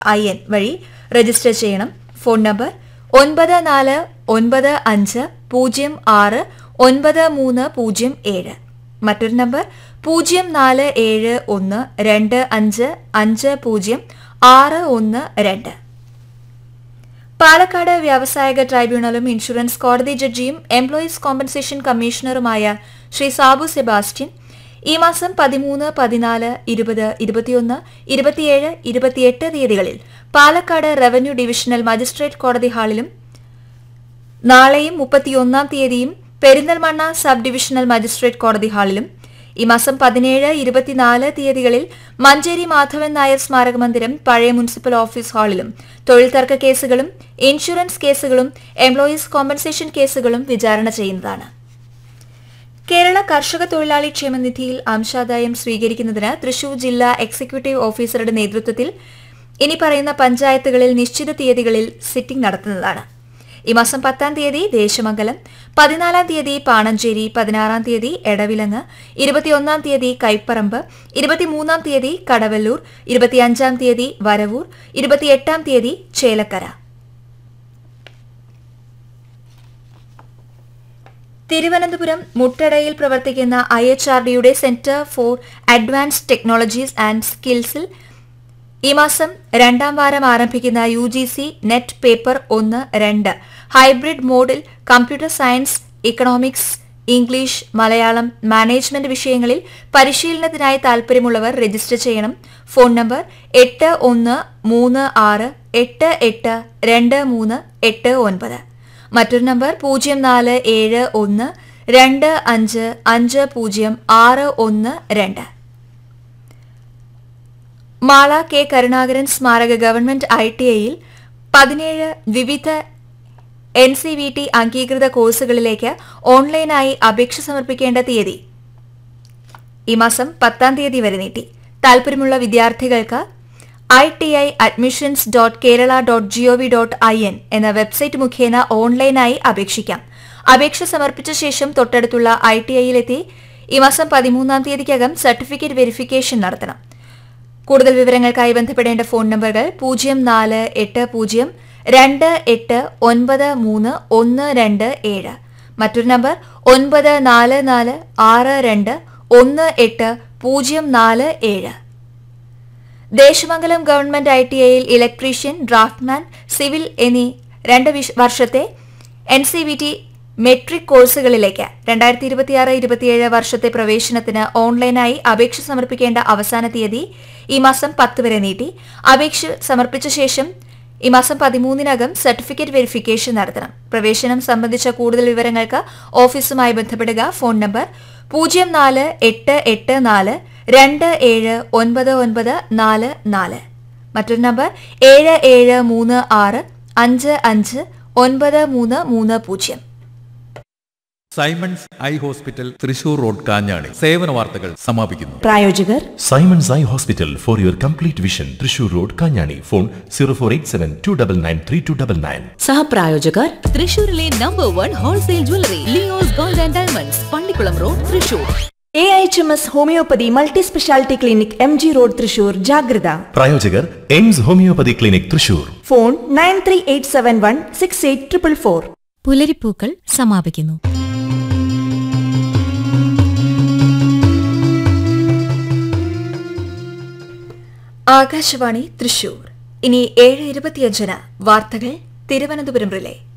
I N വഴി register ചെയ്യണം phone number ഒൻപത് നാല് ഒൻപത് അഞ്ച് പൂജ്യം ആറ് ഒൻപത് മൂന്ന് പൂജ്യം ഏഴ് മറ്റൊരു നമ്പർ പൂജ്യം നാല് ഏഴ് ഒന്ന് രണ്ട് അഞ്ച് അഞ്ച് പൂജ്യം ആറ് ഒന്ന് രണ്ട് പാലക്കാട് വ്യാവസായിക ട്രൈബ്യൂണലും ഇൻഷുറൻസ് കോടതി ജഡ്ജിയും എംപ്ലോയീസ് കോമ്പൻസേഷൻ കമ്മീഷണറുമായ ശ്രീ സാബു സെബാസ്റ്റ്യൻ ഈ മാസം പതിമൂന്ന് പതിനാല് ഇരുപത് ഇരുപത്തിയൊന്ന് ഇരുപത്തിയേഴ് ഇരുപത്തിയെട്ട് തീയതികളിൽ പാലക്കാട് റവന്യൂ ഡിവിഷണൽ മജിസ്ട്രേറ്റ് കോടതി ഹാളിലും നാളെയും മുപ്പത്തിയൊന്നാം തീയതിയും പെരിന്തൽമണ്ണ സബ് ഡിവിഷണൽ മജിസ്ട്രേറ്റ് കോടതി ഹാളിലും ഈ മാസം പതിനേഴ് ഇരുപത്തിനാല് തീയതികളിൽ മഞ്ചേരി മാധവൻ നായർ സ്മാരക മന്ദിരം പഴയ മുനിസിപ്പൽ ഓഫീസ് ഹാളിലും തൊഴിൽ തർക്ക കേസുകളും ഇൻഷുറൻസ് കേസുകളും എംപ്ലോയീസ് കോമ്പൻസേഷൻ കേസുകളും വിചാരണ ചെയ്യുന്നതാണ് കേരള കർഷക തൊഴിലാളി ക്ഷേമനിധിയിൽ അംശാദായം സ്വീകരിക്കുന്നതിന് തൃശൂർ ജില്ലാ എക്സിക്യൂട്ടീവ് ഓഫീസറുടെ നേതൃത്വത്തിൽ ഇനി പറയുന്ന പഞ്ചായത്തുകളിൽ നിശ്ചിത തീയതികളിൽ സിറ്റിംഗ് നടത്തുന്നതാണ് ഈ മാസം പത്താം തീയതി ദേശമംഗലം പതിനാലാം തീയതി പാണഞ്ചേരി പതിനാറാം തീയതി എടവിലങ്ങ് ഇരുപത്തിയൊന്നാം തീയതി കൈപ്പറമ്പ് ഇരുപത്തിമൂന്നാം തീയതി കടവല്ലൂർ ഇരുപത്തിയഞ്ചാം തീയതി വരവൂർ ഇരുപത്തിയെട്ടാം തീയതി ചേലക്കര തിരുവനന്തപുരം മുട്ടടയിൽ പ്രവർത്തിക്കുന്ന ഐ എച്ച് ആർ ഡിയുടെ centre for advanced technologies and സ്കിൽസിൽ ഈ മാസം രണ്ടാം വാരം ആരംഭിക്കുന്ന U G C net paper ഒന്ന് രണ്ട് ഹൈബ്രിഡ് മോഡിൽ computer science economics English Malayalam management വിഷയങ്ങളിൽ പരിശീലനത്തിനായി താൽപര്യമുള്ളവർ രജിസ്റ്റർ ചെയ്യണം ഫോൺ നമ്പർ എട്ട് ഒന്ന് മൂന്ന് ആറ് എട്ട് എട്ട് രണ്ട് മൂന്ന് എട്ട് ഒൻപത് മറ്റൊരു നമ്പർ പൂജ്യം നാല് ഏഴ് ഒന്ന് രണ്ട് അഞ്ച് അഞ്ച് പൂജ്യം ആറ് ഒന്ന് രണ്ട് മാള കെ കരുണാകരൻ സ്മാരക ഗവൺമെന്റ് ഐ ടി ഐയിൽ പതിനേഴ് വിവിധ എൻ സി വി ടി അംഗീകൃത കോഴ്സുകളിലേക്ക് ഓൺലൈനായി അപേക്ഷ സമർപ്പിക്കേണ്ട തീയതി ഈ മാസം പത്താം തീയതി വരെ നീട്ടി താൽപര്യമുള്ള വിദ്യാർത്ഥികൾക്ക് I T I admissions dot Kerala dot G O V dot I N എന്ന വെബ്സൈറ്റ് മുഖേന ഓൺലൈനായി അപേക്ഷിക്കാം അപേക്ഷ സമർപ്പിച്ച ശേഷം തൊട്ടടുത്തുള്ള ഐ ടി ഐയിലെത്തി ഈ മാസം പതിമൂന്നാം തീയതിക്കകം സർട്ടിഫിക്കറ്റ് വെരിഫിക്കേഷൻ നടത്തണം കൂടുതൽ വിവരങ്ങൾക്കായി ബന്ധപ്പെടേണ്ട ഫോൺ നമ്പറുകൾ പൂജ്യം നാല് എട്ട് പൂജ്യം രണ്ട് എട്ട് ഒൻപത് മൂന്ന് ഒന്ന് രണ്ട് ഏഴ് മറ്റൊരു നമ്പർ ഒൻപത് നാല് നാല് ആറ് രണ്ട് ഒന്ന് എട്ട് പൂജ്യം നാല് ഏഴ് ദേശമംഗലം ഗവൺമെന്റ് ഐ ടി ഐയിൽ ഇലക്ട്രീഷ്യൻ ഡ്രാഫ്റ്റ്മാൻ സിവിൽ എന്നീ രണ്ട് വിഷ- വർഷത്തെ N C V T metric കോഴ്സുകളിലേക്ക് രണ്ടായിരത്തി ഇരുപത്തിയാറ് ഇരുപത്തിയേഴ് വർഷത്തെ പ്രവേശനത്തിന് ഓൺലൈനായി അപേക്ഷ സമർപ്പിക്കേണ്ട അവസാന തീയതി ഈ മാസം പത്ത് വരെ നീട്ടി അപേക്ഷ സമർപ്പിച്ച ശേഷം ഈ മാസം പതിമൂന്നിനകം സർട്ടിഫിക്കറ്റ് വെരിഫിക്കേഷൻ നടത്തണം പ്രവേശനം സംബന്ധിച്ച കൂടുതൽ വിവരങ്ങൾക്ക് ഓഫീസുമായി ബന്ധപ്പെടുക ഫോൺ നമ്പർ പൂജ്യം നാല് എട്ട് എട്ട് നാല് രണ്ട് ഏഴ് ഒൻപത് ഒൻപത് നാല് നാല് മറ്റൊരു നമ്പർ ഏഴ് ഏഴ് മൂന്ന് ആറ് അഞ്ച് അഞ്ച് ഒൻപത് മൂന്ന് മൂന്ന് പൂജ്യം Simons eye hospital Thrissur road Kanjani സേവന വാർത്തകൾ സമാപിക്കുന്നു പ്രായോജകർ Simon's Eye Hospital for your complete vision. Trishur Road, Kanyani. Phone 0487 299 3299. സഹപ്രായോജകർ തൃശൂരിലെ number one wholesale jewellery Leo's gold and diamonds Pallikulam road Thrissur A H M S homeopathy multi speciality clinic M G road Thrissur ജാഗ്രത പ്രായോജകർ AIMS homeopathy clinic Thrissur phone nine three eight seven one six eight triple four പുലരിപ്പൂക്കൾ സമാപിക്കുന്നു ആകാശവാണി തൃശൂർ ഇനി ഏഴ് ഇരുപത്തിയഞ്ചിന് വാർത്തകൾ Thiruvananthapuram relay